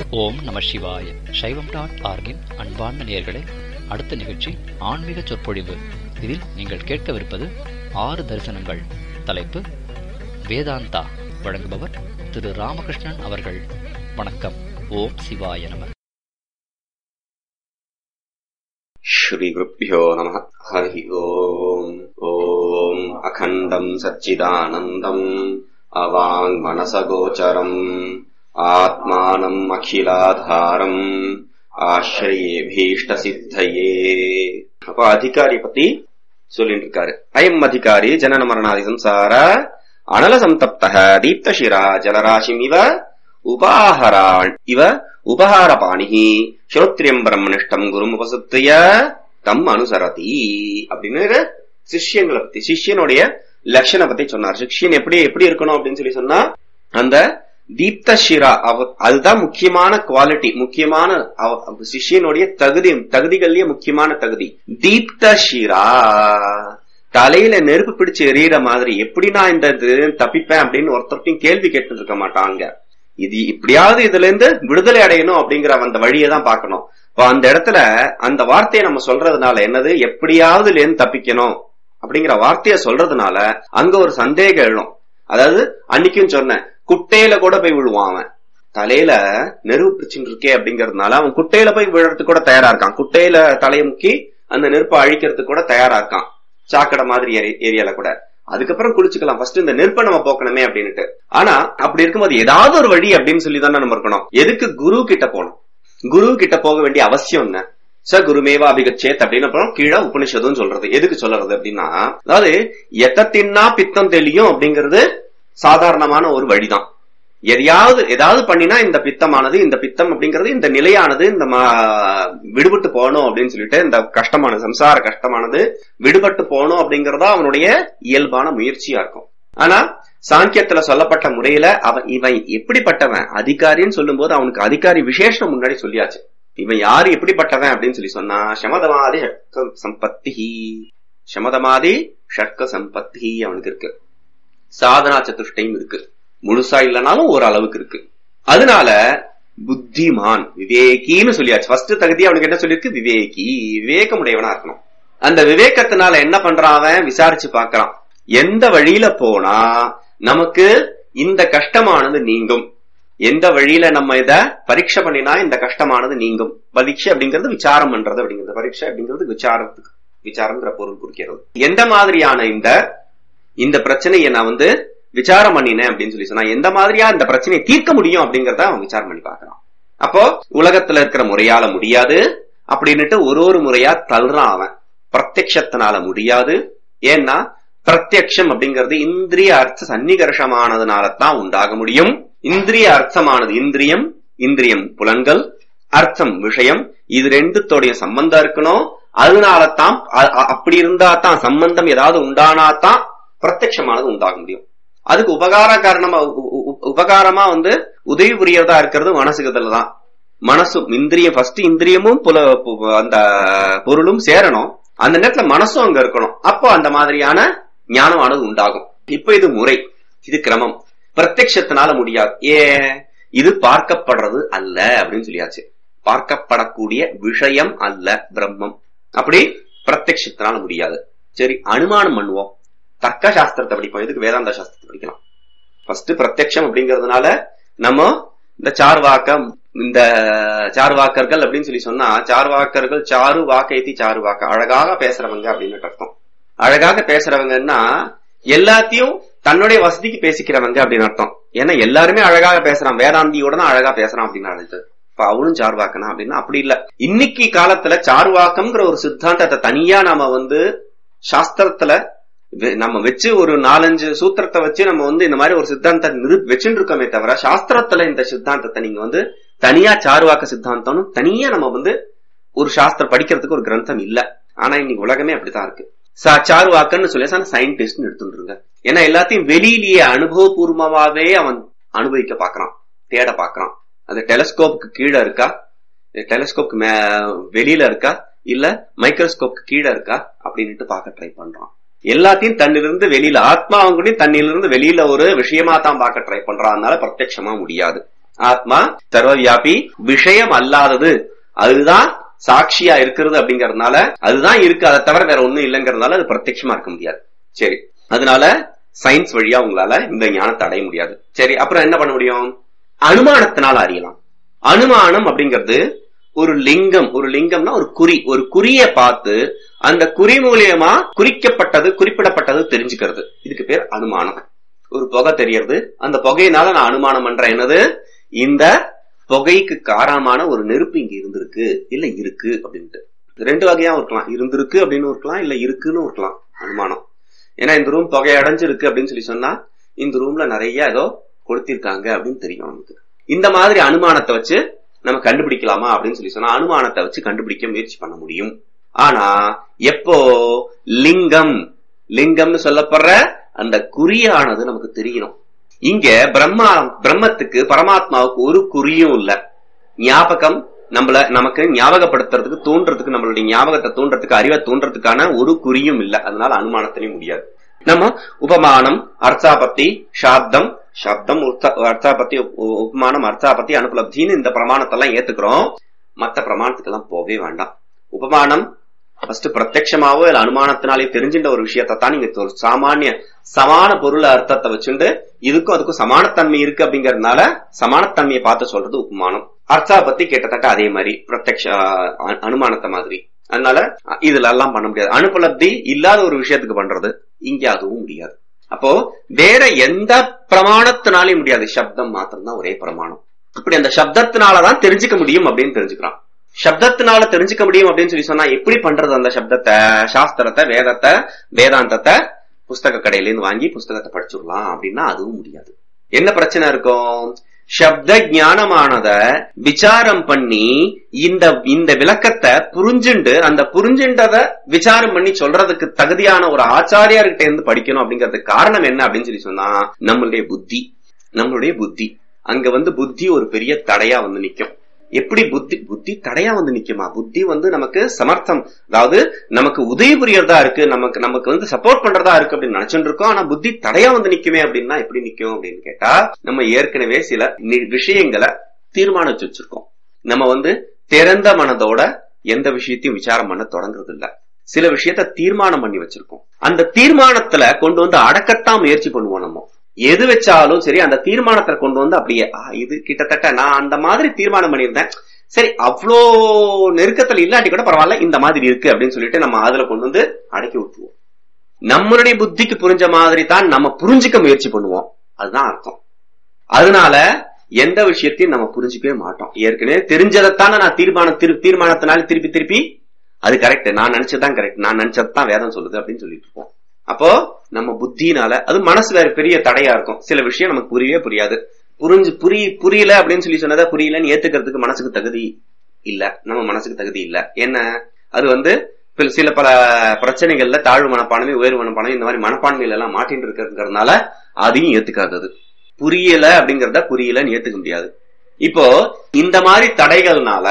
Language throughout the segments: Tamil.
ஓம் நம சிவாய சைவம் டாட் ஆர்கின் அன்பார்ந்த நேயர்களே அடுத்த நிகழ்ச்சி ஆன்மீக சொற்பொழிவு இதில் நீங்கள் கேட்கவிருப்பது ஆறு தரிசனங்கள் தலைப்பு வேதாந்தா வழங்குபவர் திரு ராமகிருஷ்ணன் அவர்கள் வணக்கம் ஓம் சிவாய நம श्रीगुरुभ्यो नमः हरिः ओम् ॐ अखण्डम् सच्चिदानन्दम् अवाङ्मनसगोचरम् आत्मानम् अखिलाधारम् ஆசிரியேபீஷ்டசித்தையே அப்ப அதிகாரி பத்தி சொல்லிட்டு இருக்காரு அயம் அதிகாரி ஜனன மரணாதி சம்சார அனல சந்தப்தக தீப்தசிரா ஜலராசிம் இவ உபாஹரான் இவ உபஹார பாணிஹி ஸ்ரோத்ரியம் பிரம்மனிஷ்டம் குரும் உபசுத்திய தம் அனுசரதி அப்படின்னு சிஷ்யங்களை பத்தி சிஷ்யனுடைய லட்சண பத்தி சொன்னார் சிஷ்யன் எப்படி எப்படி இருக்கணும் அப்படின்னு சொல்லி சொன்னா அந்த தீப்த ஷிரா அவ அதுதான் முக்கியமான குவாலிட்டி முக்கியமான அவ- சிஷ்யனுடைய தகுதி தகுதிகள்லயே முக்கியமான தகுதி தீப்த ஷிரா தலையில நெருப்பு பிடிச்சு எறிகிற மாதிரி எப்படி நான் இந்த இது தப்பிப்பேன் அப்படின்னு ஒருத்தர்ட்டையும் கேள்வி கேட்டு இருக்க மாட்டாங்க இது இப்படியாவது இதுல இருந்து விடுதலை அடையணும் அப்படிங்கிற அந்த வழியை தான் பார்க்கணும் இப்போ அந்த இடத்துல அந்த வார்த்தையை நம்ம சொல்றதுனால என்னது எப்படியாவது இதுல இருந்து தப்பிக்கணும் அப்படிங்கிற வார்த்தையை சொல்றதுனால அங்க ஒரு சந்தேகம் எழும் அதாவது அன்னைக்கும் சொன்னேன் குட்டையில கூட போய் விழுவான் அவன் தலையில நெருப்பு பிடிச்சுட்டு இருக்கே அப்படிங்கறதுனால அவன் குட்டையில போய் விழுறதுக்கு கூட தயாரா இருக்கான் குட்டையில தலையை முக்கி அந்த நெருப்பை அழிக்கிறதுக்கு கூட தயாரா இருக்கான் சாக்கடை மாதிரி ஏரி- ஏரியால கூட அதுக்கப்புறம் குளிச்சுக்கலாம் ஃபர்ஸ்ட் இந்த நெருப்பை நம்ம போக்கணுமே அப்படின்னுட்டு ஆனா அப்படி இருக்கும்போது ஏதாவது ஒரு வழி அப்படின்னு சொல்லி தானே நம்ம இருக்கணும் எதுக்கு குரு கிட்ட போகணும் குரு கிட்ட போக வேண்டிய அவசியம் என்ன ச குருமேவா அபிகச்சேத் அப்படின்னு அப்புறம் கீழே உபனிஷதுன்னு சொல்றது எதுக்கு சொல்றது அப்படின்னா அதாவது எத்த தின்னா பித்தம் தெளியும் அப்படிங்கிறது சாதாரணமான ஒரு வழிதான் எதையாவது ஏதாவது பண்ணினா இந்த பித்தமானது இந்த பித்தம் அப்படிங்கிறது இந்த நிலையானது இந்த ம- விடுபட்டு போகணும் அப்படின்னு சொல்லிட்டு இந்த கஷ்டமானது சம்சார கஷ்டமானது விடுபட்டு போகணும் அப்படிங்கறதா அவனுடைய இயல்பான முயற்சியா இருக்கும் ஆனா சாங்கியத்துல சொல்லப்பட்ட முறையில அவன் இவன் எப்படிப்பட்டவன் அதிகாரின்னு சொல்லும்போது அவனுக்கு அதிகாரி விசேஷம் முன்னாடி சொல்லியாச்சு இவன் யாரு எப்படிப்பட்டவன் அப்படின்னு சொல்லி சொன்னா சமதமாதி ஷட்க சம்பத்தி சமதமாதி ஷட்க சம்பத்தி அவனுக்கு இருக்கு சாதனா சதுஷ்டையும் இருக்கு முழுசா இல்லைனாலும் ஒரு அளவுக்கு இருக்கு அதனால புத்திமான் விவேகின்னு சொல்லியாச்சு ஃபர்ஸ்ட் தகுதி அவனுக்கு என்ன சொல்லியிருக்கு விவேகி விவேகமுடையவனா இருக்கணும் அந்த விவேகத்தினால என்ன பண்றான் அவன் விசாரிச்சு பார்க்கறான் எந்த வழியில போனா நமக்கு இந்த கஷ்டமானது நீங்கும் எந்த வழியில நம்ம இத பரீட்சை பண்ணினா இந்த கஷ்டமானது நீங்கும் பரீட்சை அப்படிங்கிறது விசாரம் பண்றது அப்படிங்கிறது பரீட்சை அப்படிங்கிறது விசாரத்துக்கு விசாரம்ங்கிற பொருள் குறிக்கிறது எந்த மாதிரியான இந்த இந்த பிரச்சனையை நான் வந்து விசாரம் பண்ணினேன் அப்படின்னு சொல்லி சொன்னா எந்த மாதிரியா இந்த பிரச்சனையை தீர்க்க முடியும் அப்படிங்கறத அவன் விசாரம் பண்ணி பார்க்கறான் அப்போ உலகத்துல இருக்கிற முறையால முடியாது அப்படின்னுட்டு ஒரு ஒரு முறையா தள்ளுறான் அவன் பிரத்யக்ஷத்தினால முடியாது ஏன்னா பிரத்யக்ஷம் அப்படிங்கிறது இந்திரிய அர்த்த சன்னிகர்ஷமானதுனால தான் உண்டாக முடியும் இந்திரிய அர்த்தமானது இந்திரியம் இந்திரியம் புலன்கள் அர்த்தம் விஷயம் இது ரெண்டுத்தோடைய சம்பந்தம் இருக்கணும் அதனால தான் அ- அ- அப்படி இருந்தா தான் சம்பந்தம் ஏதாவது உண்டானா தான் பிரத்யக்ஷமானது உண்டாக முடியும் அதுக்கு உபகார காரணமா உ- உ- உ- உபகாரமா வந்து உதவி புரியறதா இருக்கிறது மனசுக்குதல் தான் மனசும் இந்திரியம் ஃபர்ஸ்ட் இந்திரியமும் புல பு- அந்த பொருளும் சேரணும் அந்த நேரத்துல மனசும் அங்க இருக்கணும் அப்போ அந்த மாதிரியான ஞானமானது உண்டாகும் இப்ப இது முறை இது கிரமம் பிரத்யக்ஷத்தினால முடியாது ஏன் இது பார்க்கப்படுறது அல்ல அப்படின்னு சொல்லியாச்சு பார்க்கப்படக்கூடிய விஷயம் அல்ல பிரம்மம் அப்படி பிரத்யக்ஷத்தினால முடியாது சரி அனுமானம் பண்ணுவோம் தர்க்க சாஸ்திரத்தை படிப்போம் இதுக்கு வேதாந்த சாஸ்திரத்தை படிக்கலாம் ஃபர்ஸ்ட் பிரத்யக்ஷம் அப்படிங்கறதுனால நம்ம இந்த சார்வாக்கம் இந்த சார்வாக்கர்கள் அப்படின்னு சொல்லி சொன்னா சார்வாக்கர்கள் சாரு வாக்கைத்தி சாரு வாக்க அழகாக பேசுறவங்க அப்படின்னு அர்த்தம் அழகாக பேசுறவங்கன்னா எல்லாத்தையும் தன்னுடைய வசதிக்கு பேசிக்கிறவங்க அப்படின்னு அர்த்தம் ஏன்னா எல்லாருமே அழகாக பேசுறான் வேதாந்தியோட தான் அழகா பேசுறான் அப்படின்னு அர்த்தம் இப்ப அவனும் சார்வாக்கனா அப்படின்னா அப்படி இல்ல இன்னைக்கு காலத்துல சார்வாக்கம்ங்கிற ஒரு சித்தாந்தத்தை தனியா நாம வந்து சாஸ்திரத்துல வெ- நம்ம வச்சு ஒரு நாலஞ்சு சூத்திரத்தை வச்சு நம்ம வந்து இந்த மாதிரி ஒரு சித்தாந்தத்தை நிரு வச்சுட்டு இருக்கோமே தவிர சாஸ்திரத்துல இந்த சித்தாந்தத்தை நீங்க வந்து தனியா சார்வாக்க சித்தாந்தம்னு தனியா நம்ம வந்து ஒரு சாஸ்திரம் படிக்கிறதுக்கு ஒரு கிரந்தம் இல்ல ஆனா இன்னைக்கு உலகமே அப்படித்தான் இருக்கு சா- சார்வாக்கன்னு சொல்லி சயின்டிஸ்ட் எடுத்துருங்க ஏன்னா எல்லாத்தையும் வெளியிலேயே அனுபவபூர்வமாவே அவன் அனுபவிக்க பாக்குறான் தேட பாக்குறான் அது டெலஸ்கோப்புக்கு கீழே இருக்கா டெலஸ்கோப்க்கு மே வெளியில இருக்கா இல்ல மைக்ரோஸ்கோப்க்கு கீழே இருக்கா அப்படின்னுட்டு பார்க்க ட்ரை பண்றான் எல்லாத்தையும் தன்னிலிருந்து வெளியில ஆத்மாவும் கூட தன்னிலிருந்து வெளியில ஒரு விஷயமா தான் பார்க்க ட்ரை பண்றான் அதனால பிரத்யட்சமா முடியாது ஆத்மா சர்வவியாபி விஷயம் அல்லாதது அதுதான் சாட்சியா இருக்கிறது அப்படிங்கறதுனால அதுதான் இருக்கு அதை தவிர வேற ஒண்ணும் இல்லைங்கிறதுனால அது பிரத்யட்சமா இருக்க முடியாது சரி அதனால சயின்ஸ் வழியா உங்களால இந்த ஞானத்தை அடைய முடியாது சரி அப்புறம் என்ன பண்ண முடியும் அனுமானத்தினால அறியலாம் அனுமானம் அப்படிங்கிறது ஒரு லிங்கம் ஒரு லிங்கம்னா ஒரு குறி ஒரு குறிய பார்த்து அந்த குறி மூலியமா குறிக்கப்பட்டது குறிப்பிடப்பட்டது தெரிஞ்சுக்கிறது இதுக்கு பேர் அனுமானம் ஒரு புகை தெரியறது அந்த புகையினால நான் அனுமானம் பண்றேன் என்னது இந்த புகைக்கு காரணமான ஒரு நெருப்பு இங்க இருந்திருக்கு இல்ல இருக்கு அப்படின்ட்டு ரெண்டு வகையாவும் இருக்கலாம் இருந்திருக்கு அப்படின்னு இருக்கலாம் இல்ல இருக்குன்னு இருக்கலாம் அனுமானம் ஏன்னா இந்த ரூம் புகை அடைஞ்சிருக்கு அப்படின்னு சொல்லி சொன்னா இந்த ரூம்ல நிறைய ஏதோ கொளுத்திருக்காங்க அப்படின்னு தெரியும் நமக்கு இந்த மாதிரி அனுமானத்தை வச்சு நம்ம கண்டுபிடிக்கலாமா அப்படின்னு சொல்லி சொன்னா அனுமானத்தை வச்சு கண்டுபிடிக்க முயற்சி பண்ண முடியும் ஆனா எப்போ லிங்கம் லிங்கம்னு சொல்லப்படுற அந்த குறியானது நமக்கு தெரியணும் இங்க பிரம்மா பிரம்மத்துக்கு பரமாத்மாவுக்கு ஒரு குறியும் இல்ல ஞாபகம் நம்மள நமக்கு ஞாபகப்படுத்துறதுக்கு தூண்டுறதுக்கு நம்மளுடைய ஞாபகத்தை தூண்டுறதுக்கு அறிவை தூண்டுறதுக்கான ஒரு குறியும் இல்ல அதனால அனுமானத்திலையும் முடியாது நம்ம உபமானம் அர்த்தாபத்தி சாப்தம் சப்தம் அர்த்தாபத்தி உபமானம் அர்த்தாபத்தி அனுபலப்தின்னு இந்த பிரமாணத்தெல்லாம் ஏத்துக்கிறோம் மத்த பிரமாணத்துக்கெல்லாம் போகவே வேண்டாம் உபமானம் ஃபர்ஸ்ட் பிரத்யமாவோ இல்ல அனுமானத்தினாலே தெரிஞ்சின்ற ஒரு விஷயத்தை தான் நீங்க ஒரு சாமானிய சமான பொருள் அர்த்தத்தை வச்சுண்டு இதுக்கும் அதுக்கும் சமானத்தன்மை இருக்கு அப்படிங்கறதுனால சமானத்தன்மையை பார்த்து சொல்றது உபமானம் அர்த்தா பத்தி கிட்டத்தட்ட அதே மாதிரி பிரத்யக்ஷ அனுமானத்தை மாதிரி அதனால இதுல எல்லாம் பண்ண முடியாது அனுபலப்தி இல்லாத ஒரு விஷயத்துக்கு பண்றது இங்க அதுவும் முடியாது அப்போ வேற எந்த பிரமாணத்தினாலையும் முடியாது சப்தம் மாத்திரம் தான் ஒரே பிரமாணம் அப்படி அந்த சப்தத்தினாலதான் தெரிஞ்சுக்க முடியும் அப்படின்னு தெரிஞ்சுக்கிறான் சப்தத்தினால தெரிஞ்சுக்க முடியும் அப்படின்னு சொல்லி சொன்னா எப்படி பண்றது அந்த சப்தத்தை சாஸ்திரத்தை வேதத்தை வேதாந்தத்தை புஸ்தக கடையில இருந்து வாங்கி புஸ்தகத்தை படிச்சுடலாம் அப்படின்னா அதுவும் முடியாது என்ன பிரச்சனை இருக்கும் சப்த ஞானமானத விசாரம் பண்ணி இந்த இந்த விளக்கத்தை புரிஞ்சுண்டு அந்த புரிஞ்சுண்டத விசாரம் பண்ணி சொல்றதுக்கு தகுதியான ஒரு ஆச்சாரியார்கிட்ட இருந்து படிக்கணும் அப்படிங்கிறதுக்கு காரணம் என்ன அப்படின்னு சொல்லி சொன்னா நம்மளுடைய புத்தி நம்மளுடைய புத்தி அங்க வந்து புத்தி ஒரு பெரிய தடையா வந்து நிக்கும் எப்படி புத்தி புத்தி தடையா வந்து நிக்குமா புத்தி வந்து நமக்கு சமர்த்தம் அதாவது நமக்கு உதவி புரியறதா இருக்கு நமக்கு நமக்கு வந்து சப்போர்ட் பண்றதா இருக்கு அப்படின்னு நினைச்சுட்டு இருக்கோம் ஆனா புத்தி தடையா வந்து நிக்குமே அப்படின்னா எப்படி நிக்கும் அப்படின்னு கேட்டா நம்ம ஏற்கனவே சில விஷயங்களை தீர்மானிச்சு வச்சிருக்கோம் நம்ம வந்து திறந்த மனதோட எந்த விஷயத்தையும் விசாரம் பண்ண தொடங்குறது இல்ல சில விஷயத்த தீர்மானம் பண்ணி வச்சிருக்கோம் அந்த தீர்மானத்துல கொண்டு வந்து அடக்கத்தான் முயற்சி பண்ணுவோம் நம்ம எது வச்சாலும் சரி அந்த தீர்மானத்தை கொண்டு வந்து அப்படியே இது கிட்டத்தட்ட நான் அந்த மாதிரி தீர்மானம் பண்ணியிருந்தேன் சரி அவ்வளோ நெருக்கத்துல இல்லாட்டி கூட பரவாயில்ல இந்த மாதிரி இருக்கு அப்படின்னு சொல்லிட்டு நம்ம அதுல கொண்டு வந்து அடக்கி விட்டுருவோம் நம்மளுடைய புத்திக்கு புரிஞ்ச மாதிரி தான் நம்ம புரிஞ்சுக்க முயற்சி பண்ணுவோம் அதுதான் அர்த்தம் அதனால எந்த விஷயத்தையும் நம்ம புரிஞ்சுக்கவே மாட்டோம் ஏற்கனவே தெரிஞ்சதைத்தானே நான் தீர்மானம் திரு தீர்மானத்தினால திருப்பி திருப்பி அது கரெக்ட் நான் நினைச்சதுதான் கரெக்ட் நான் நினைச்சதுதான் வேதம் சொல்லுது அப்படின்னு சொல்லிட்டு இருப்போம் அப்போ நம்ம புத்தினால அது மனசு வேற பெரிய தடையா இருக்கும் சில விஷயம் நமக்கு புரியவே புரியாது புரிஞ்சு புரிய புரியல அப்படின்னு சொல்லி சொன்னதா புரியலன்னு ஏத்துக்கிறதுக்கு மனசுக்கு தகுதி இல்ல நம்ம மனசுக்கு தகுதி இல்ல என்ன அது வந்து சில பல பிரச்சனைகள்ல தாழ்வு மனப்பான்மை உயர்வு மனப்பான்மை இந்த மாதிரி மனப்பான்மையில எல்லாம் மாட்டின்னு இருக்கிறதுனால அதையும் ஏத்துக்காதது புரியல அப்படிங்கறத புரியலன்னு ஏத்துக்க முடியாது இப்போ இந்த மாதிரி தடைகள்னால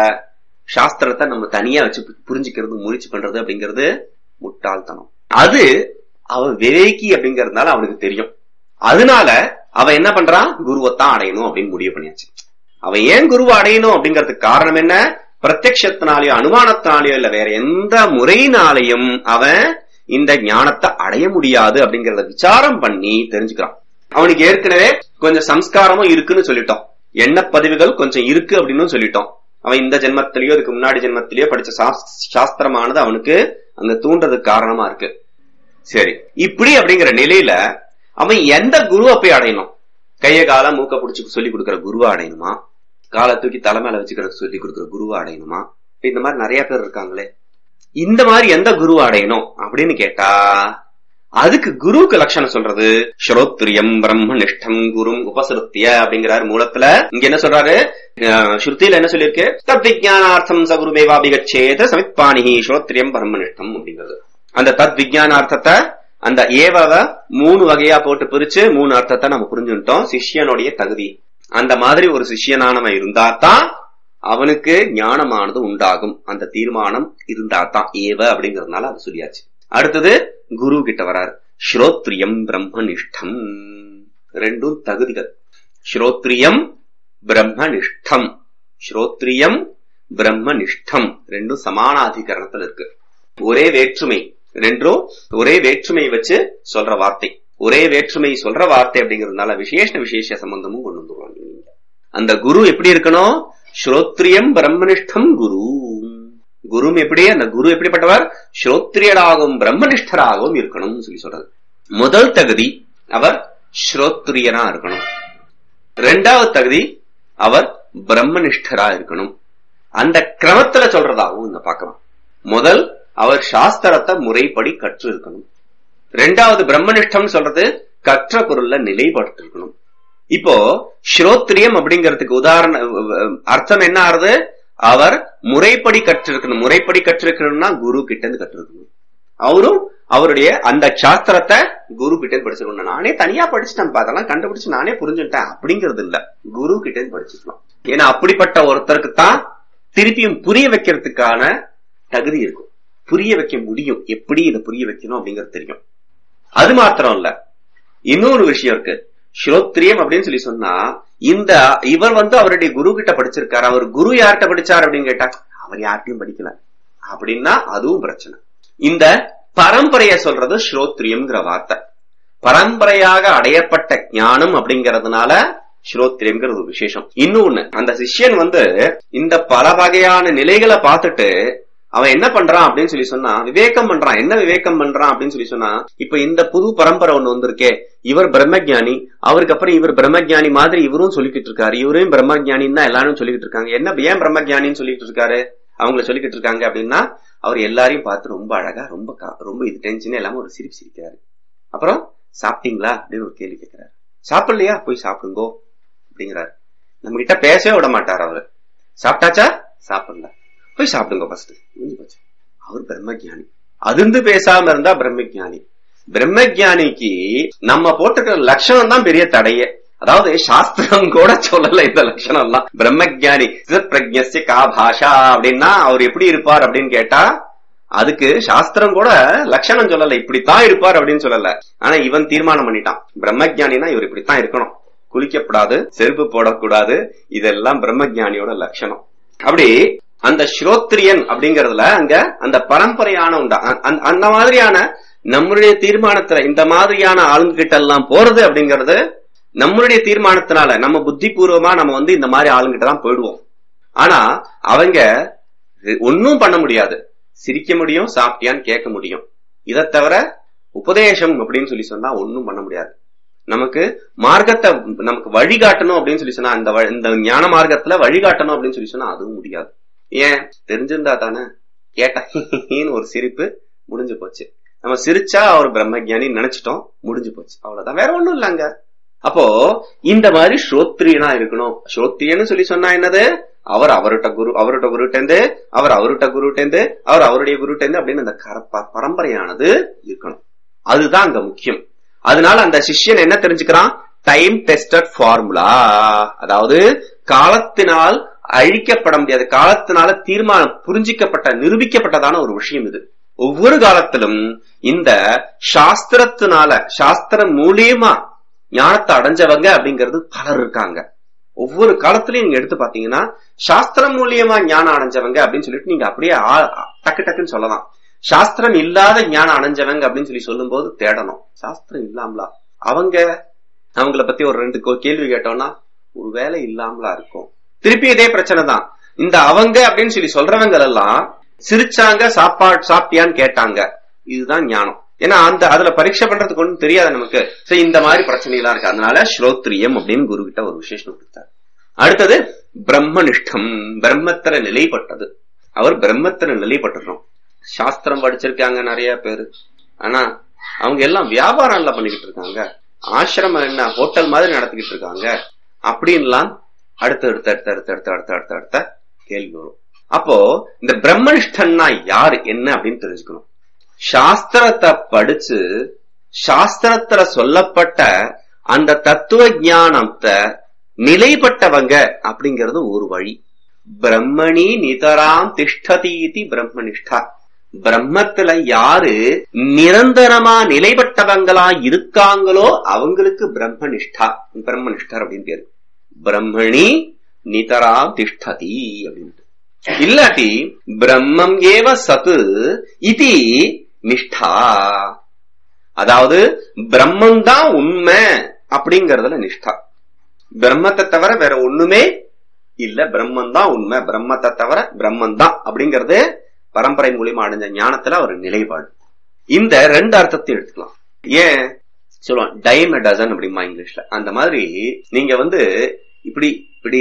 சாஸ்திரத்தை நம்ம தனியா வச்சு புரிஞ்சுக்கிறது முயற்சி பண்றது அப்படிங்கிறது முட்டாள்தனம் அது அவன் விவேகி அப்படிங்கறதுனால அவனுக்கு தெரியும் அதனால அவன் என்ன பண்றான் குருவைத்தான் அடையணும் அப்படின்னு முடிவு பண்ணியாச்சு அவன் ஏன் குருவை அடையணும் அப்படிங்கறதுக்கு காரணம் என்ன பிரத்யத்தினாலேயோ அனுமானத்தினாலேயோ இல்ல வேற எந்த முறையினாலையும் அவன் இந்த ஞானத்தை அடைய முடியாது அப்படிங்கறத விசாரம் பண்ணி தெரிஞ்சுக்கிறான் அவனுக்கு ஏற்கனவே கொஞ்சம் சம்ஸ்காரமும் இருக்குன்னு சொல்லிட்டோம் எண்ண பதிவுகள் கொஞ்சம் இருக்கு அப்படின்னு சொல்லிட்டோம் அவன் இந்த ஜென்மத்திலயோ அதுக்கு முன்னாடி ஜென்மத்திலயோ படிச்ச சாஸ்திரமானது அவனுக்கு அங்க தூண்டுறதுக்கு காரணமா இருக்கு சரி இப்படி அப்படிங்கிற நிலையில அவன் எந்த குருவை போய் அடையணும் கைய கால மூக்க பிடிச்சு சொல்லி கொடுக்கிற குருவா அடையணுமா காலை தூக்கி தலைமையில வச்சுக்கிற சொல்லி கொடுக்கிற குருவா அடையணுமா இந்த மாதிரி நிறைய பேர் இருக்காங்களே இந்த மாதிரி எந்த குருவா அடையணும் அப்படின்னு கேட்டா அதுக்கு குருவுக்கு லட்சணம் சொல்றது ஸ்ரோத்ரியம் பிரம்ம நிஷ்டம் குரும் உபசருத்திய அப்படிங்கிறாரு மூலத்துல இங்க என்ன சொல்றாரு ஸ்ருதியில என்ன சொல்லியிருக்கு தத் விஜயானார்த்தம் சகுருமேவாபிகச்சேத சமித்பாணிஹி ஸ்ரோத்ரியம் பிரம்ம நிஷ்டம் அப்படிங்கிறது அந்த தத் விஜயானார்த்தத்தை அந்த ஏவவ மூணு வகையா போட்டு பிரிச்சு மூணு அர்த்தத்தை நம்ம புரிஞ்சுட்டோம் சிஷ்யனுடைய தகுதி அந்த மாதிரி ஒரு சிஷ்யனானவன் இருந்தா தான் அவனுக்கு ஞானமானது உண்டாகும் அந்த தீர்மானம் இருந்தா தான் ஏவ அப்படிங்கறதுனால அது சொல்லியாச்சு அடுத்தது குரு கிட்ட வராரு ஸ்ரோத்ரியம் பிரம்மனிஷ்டம் ரெண்டும் தகுதிகள் ஸ்ரோத்ரியம் பிரம்மனிஷ்டம் ஸ்ரோத்ரியம் பிரம்மனிஷ்டம் ரெண்டும் சமானாதிகரணத்துல இருக்கு ஒரே வேற்றுமை ரெண்டும் ஒரே வேற்றுமை வச்சு சொல்ற வார்த்தை ஒரே வேற்றுமை சொல்ற வார்த்தை அப்படிங்கறதுனால விசேஷ விசேஷ சம்பந்தமும் கொண்டு வந்துருவாங்க நீங்க. அந்த குரு எப்படி இருக்கணும் ஸ்ரோத்ரியம் பிரம்மனிஷ்டம் குரு குரும் எப்படி அந்த குரு எப்படிப்பட்டவர் ஸ்ரோத்ரியராகவும் பிரம்மனிஷ்டராகவும் இருக்கணும்னு சொல்லி சொல்றது முதல் தகுதி அவர் ஸ்ரோத்ரியனா இருக்கணும் ரெண்டாவது தகுதி அவர் பிரம்மனிஷ்டரா இருக்கணும் அந்த கிரமத்துல சொல்றதாகவும் இந்த பார்க்கலாம் முதல் அவர் சாஸ்திரத்தை முறைப்படி கற்று இருக்கணும் ரெண்டாவது பிரம்மனிஷ்டம் சொல்றது கற்ற பொருள்ல நிலைப்படுத்தி இருக்கணும் இப்போ ஸ்ரோத்ரியம் அப்படிங்கிறதுக்கு உதாரண அர்த்தம் என்ன ஆறுது அவர் முறைப்படி கற்றிருக்கணும் முறைப்படி கற்றிருக்கணும்னா குரு கிட்ட இருந்து கற்றிருக்கணும் அவரும் அவருடைய அந்த சாஸ்திரத்தை குரு கிட்ட இருந்து படிச்சிருக்கணும் நானே தனியா படிச்சுட்டேன் அதெல்லாம் கண்டுபிடிச்சு நானே புரிஞ்சுட்டேன் அப்படிங்கிறது இல்ல குரு கிட்ட இருந்து படிச்சுக்கலாம் ஏன்னா அப்படிப்பட்ட ஒருத்தருக்கு தான் திருப்பியும் புரிய வைக்கிறதுக்கான தகுதி இருக்கும் புரிய வைக்க முடியும் எப்படி இதை புரிய வைக்கணும் அப்படிங்கிறது தெரியும் அது மாத்திரம் இல்ல இன்னொரு விஷயம் இருக்கு ஸ்ரோத்ரியம் அப்படின்னு சொல்லி சொன்னா இந்த இவர் வந்து அவருடைய குரு கிட்ட படிச்சிருக்காரு அவர் குரு யார்கிட்ட படிச்சார் அப்படின்னு கேட்டா அவர் யார்கிட்டயும் படிக்கல அப்படின்னா அதுவும் பிரச்சனை இந்த பரம்பரைய சொல்றது ஸ்ரோத்ரியம்ங்கிற வார்த்தை பரம்பரையாக அடையப்பட்ட ஞானம் அப்படிங்கறதுனால ஸ்ரோத்ரியம்ங்கிறது ஒரு விசேஷம் இன்னொன்னு அந்த சிஷ்யன் வந்து இந்த பல வகையான நிலைகளை பார்த்துட்டு அவன் என்ன பண்றான் அப்படின்னு சொல்லி சொன்னா விவேகம் பண்றான் என்ன விவேகம் பண்றான் அப்படின்னு சொல்லி சொன்னா இப்ப இந்த புது பரம்பரை ஒண்ணு வந்திருக்கே இவர் பிரம்மஜானி அவருக்கு அப்புறம் இவர் பிரம்மஜானி மாதிரி இவரும் சொல்லிக்கிட்டு இருக்காரு இவரையும் பிரம்மஜானின்னு தான் எல்லாரும் சொல்லிக்கிட்டு இருக்காங்க என்ன ஏன் பிரம்மஜானின்னு சொல்லிட்டு இருக்காரு அவங்கள சொல்லிக்கிட்டு இருக்காங்க அப்படின்னா அவர் எல்லாரையும் பார்த்து ரொம்ப அழகா ரொம்ப கா- ரொம்ப இது டென்ஷனே இல்லாம ஒரு சிரிப்பு சிரிக்கிறாரு அப்புறம் சாப்பிட்டீங்களா அப்படின்னு ஒரு கேள்வி கேட்கிறாரு சாப்பிடலையா போய் சாப்பிடுங்கோ அப்படிங்கிறாரு நம்ம கிட்ட பேசவே விட மாட்டார் அவரு சாப்பிட்டாச்சா சாப்பிடல போய் சாப்பிடுங்க ஃபர்ஸ்ட் முடிஞ்சு போச்சு அவர் பிரம்மஜானி அதிர்ந்து பேசாம இருந்தா பிரம்மஜானி பிரம்மஜானிக்கு நம்ம போட்டுக்கிற லட்சணம் தான் பெரிய தடையே அதாவது சாஸ்திரம் கூட சொல்லல இந்த லட்சணம் எல்லாம் பிரம்மஜானி பிரஜ்யஸ்ய கா பாஷா அப்படின்னா அவர் எப்படி இருப்பார் அப்படின்னு கேட்டா அதுக்கு சாஸ்திரம் கூட லட்சணம் சொல்லல இப்படித்தான் இருப்பார் அப்படின்னு சொல்லல ஆனா இவன் தீர்மானம் பண்ணிட்டான் பிரம்மஜானினா இவர் இப்படித்தான் இருக்கணும் குளிக்கப்படாது செருப்பு போடக்கூடாது இதெல்லாம் பிரம்மஜானியோட லட்சணம் அப்படி அந்த ஸ்ரோத்ரியன் அப்படிங்கறதுல அங்க அந்த பரம்பரையான உண்டா அ- அந்த- அந்த மாதிரியான நம்மளுடைய தீர்மானத்துல இந்த மாதிரியான ஆளுங்க கிட்ட எல்லாம் போறது அப்படிங்கறது நம்மளுடைய தீர்மானத்தினால நம்ம புத்தி பூர்வமா நம்ம வந்து இந்த மாதிரி ஆளுங்கிட்ட தான் போயிடுவோம் ஆனா அவங்க ஒன்னும் பண்ண முடியாது சிரிக்க முடியும் சாப்பிட்டியான்னு கேட்க முடியும் இதை தவிர உபதேசம் அப்படின்னு சொல்லி சொன்னா ஒன்னும் பண்ண முடியாது நமக்கு மார்க்கத்தை நமக்கு வழிகாட்டணும் அப்படின்னு சொல்லி சொன்னா இந்த வ- இந்த ஞான மார்க்கத்துல வழிகாட்டணும் அப்படின்னு சொல்லி சொன்னா அதுவும் முடியாது ஏன் தெரிஞ்சிருந்தா தானே கேட்டீன்னு ஒரு சிரிப்பு முடிஞ்சு போச்சு நம்ம சிரிச்சா அவர் பிரம்மஜானி நினைச்சிட்டோம் முடிஞ்சு போச்சு அவ்வளவுதான் வேற ஒண்ணும் இல்லங்க அப்போ இந்த மாதிரி ஸ்ரோத்ரியனா இருக்கணும் ஸ்ரோத்ரியன்னு சொல்லி சொன்னா என்னது அவர் அவர்கிட்ட குரு அவர்கிட்ட குருட்டேந்து அவர் அவர்கிட்ட குருட்டேந்து அவர் அவருடைய குருட்டேந்து அப்படின்னு அந்த கர- ப- பரம்பரையானது இருக்கணும் அதுதான் அங்க முக்கியம் அதனால அந்த சிஷ்யன் என்ன தெரிஞ்சுக்கிறான் டைம் டெஸ்டட் ஃபார்முலா அதாவது காலத்தினால் அழிக்கப்பட முடியாது காலத்தினால தீர்மானம் புரிஞ்சிக்கப்பட்ட நிரூபிக்கப்பட்டதான ஒரு விஷயம் இது ஒவ்வொரு காலத்திலும் இந்த சாஸ்திரத்தினால சாஸ்திரம் மூலியமா ஞானத்தை அடைஞ்சவங்க அப்படிங்கிறது பலர் இருக்காங்க ஒவ்வொரு காலத்திலயும் நீங்க எடுத்து பாத்தீங்கன்னா சாஸ்திரம் மூலியமா ஞானம் அடைஞ்சவங்க அப்படின்னு சொல்லிட்டு நீங்க அப்படியே ஆ- டக்கு டக்குன்னு சொல்லலாம் சாஸ்திரம் இல்லாத ஞானம் அடைஞ்சவங்க அப்படின்னு சொல்லி சொல்லும்போது தேடணும் சாஸ்திரம் இல்லாமலா அவங்க அவங்கள பத்தி ஒரு ரெண்டு கோ- கேள்வி கேட்டோம்னா ஒரு வேலை இல்லாமலா இருக்கும் திருப்பி இதே பிரச்சனை தான் இந்த அவங்க அப்படின்னு சொல்லி சொல்றவங்க எல்லாம் சிரிச்சாங்க சாப்பாடு சாப்பிட்டியான்னு கேட்டாங்க இதுதான் ஞானம் ஏன்னா அந்த அதுல பரீட்சை பண்றதுக்கு ஒண்ணும் தெரியாது நமக்கு சோ இந்த மாதிரி பிரச்சனை எல்லாம் இருக்கு அதனால ஸ்ரோத்ரியம் அப்படின்னு குரு கிட்ட ஒரு விசேஷம் கொடுத்தார் அடுத்தது பிரம்மனிஷ்டம் பிரம்மத்துல நிலைப்பட்டது அவர் பிரம்மத்துல நிலைப்பட்டுறோம் சாஸ்திரம் படிச்சிருக்காங்க நிறைய பேரு ஆனா அவங்க எல்லாம் வியாபாரம் எல்லாம் பண்ணிக்கிட்டு இருக்காங்க ஆசிரமம் என்ன ஹோட்டல் மாதிரி நடத்திக்கிட்டு இருக்காங்க அப்படின்லாம் அடுத்த அடுத்த அடுத்த அடுத்த அடுத்த அடுத்த அடுத்த அடுத்த கேள்வி வரும் அப்போ இந்த பிரம்மனிஷ்டன்னா யாரு என்ன அப்படின்னு தெரிஞ்சுக்கணும் சாஸ்திரத்தை படிச்சு சாஸ்திரத்துல சொல்லப்பட்ட அந்த தத்துவ ஞானத்தை நிலைப்பட்டவங்க அப்படிங்கிறது ஒரு வழி பிரம்மணி நிதராம் திஷ்டதீதி பிரம்மனிஷ்டா பிரம்மத்துல யாரு நிரந்தரமா நிலைப்பட்டவங்களா இருக்காங்களோ அவங்களுக்கு பிரம்மனிஷ்டா பிரம்மனிஷ்டர் அப்படின்னு பேரு பிரம்மணி நிதரா திஷ்டதி அப்படின்ட்டு இல்லாட்டி பிரம்மம் ஏவ சத்து இதி நிஷ்டா அதாவது பிரம்மம் தான் உண்மை அப்படிங்கறதுல நிஷ்டா பிரம்மத்தை தவிர வேற ஒண்ணுமே இல்ல பிரம்மன் தான் உண்மை பிரம்மத்தை தவிர பிரம்மன் தான் அப்படிங்கறது பரம்பரை மூலியமா அடைஞ்ச ஞானத்துல ஒரு நிலைப்பாடு இந்த ரெண்டு அர்த்தத்தை எடுத்துக்கலாம் ஏன் சொல்லுவான் டைம் டசன் அப்படிமா இங்கிலீஷ்ல அந்த மாதிரி நீங்க வந்து இப்படி இப்படி